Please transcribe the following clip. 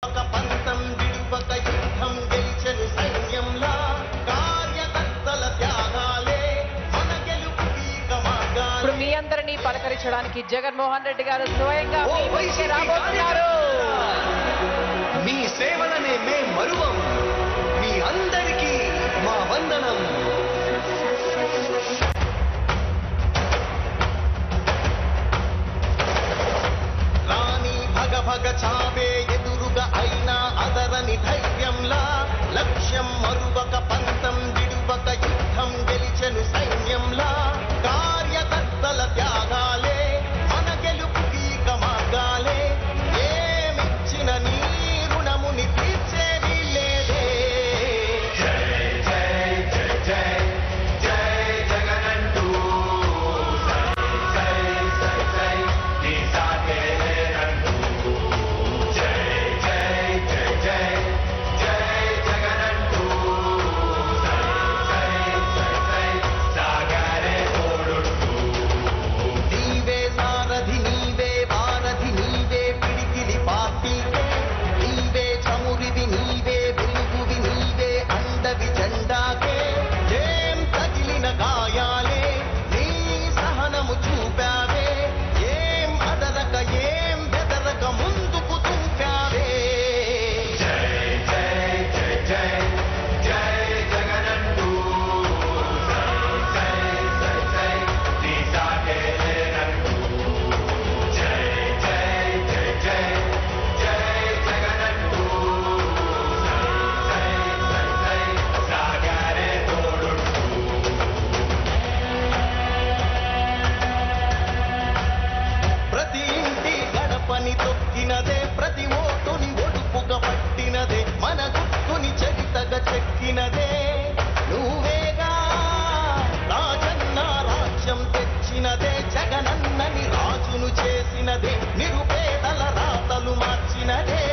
ఒక పంతం విడువక యుద్ధం గెలిచెను సైన్యంలా కార్యకర్తల త్యాగాలే మన గెలుపుకి ఇక మార్గాలే ఇప్పుడు మీ అందరినీ పలకరించడానికి జగన్మోహన్ రెడ్డి గారు స్వయంగా మీ ఓ ముందుకి వైసీపీ రాబోతున్నారు మీ సేవలనే మే మరువం మీ అందరికీ మా వందనం రాణి భగ భగ చావే ఎదురుగా అయినా అదరని ధైర్యంలా లక్ష్యం మరువక పంతం విడువక యుద్ధం గెలిచెను సైన్యంలా కార్యకర్తల త్యాగాలే మన గెలుపుకి ఇక మార్గాలే ఏమిచ్చిన నీ రుణముని తీర్చేది లేదే నీవే సారథి నీవే వారధి నీవే పిడికిలి పార్టీకే నీవే చమురివి నీవే వెలుగువి నీవే అండవి జెండాకే ఏం తగిలిన గాయాలే నీ సహనము చూపావే ఏం అదరక ఏం బెదరక ముందుకు తుంపావే ప్రతి ఇంటి గడపని తొక్కినదే ప్రతి ఓటుని ఒడుపుగా పట్టినదే మన గుట్టుని చరితగా చెక్కినదే నువ్వేగా రాజన్న రాజ్యం తెచ్చినదే జగనన్నని రాజును చేసినదే నిరుపేదల రాతలు మార్చినదే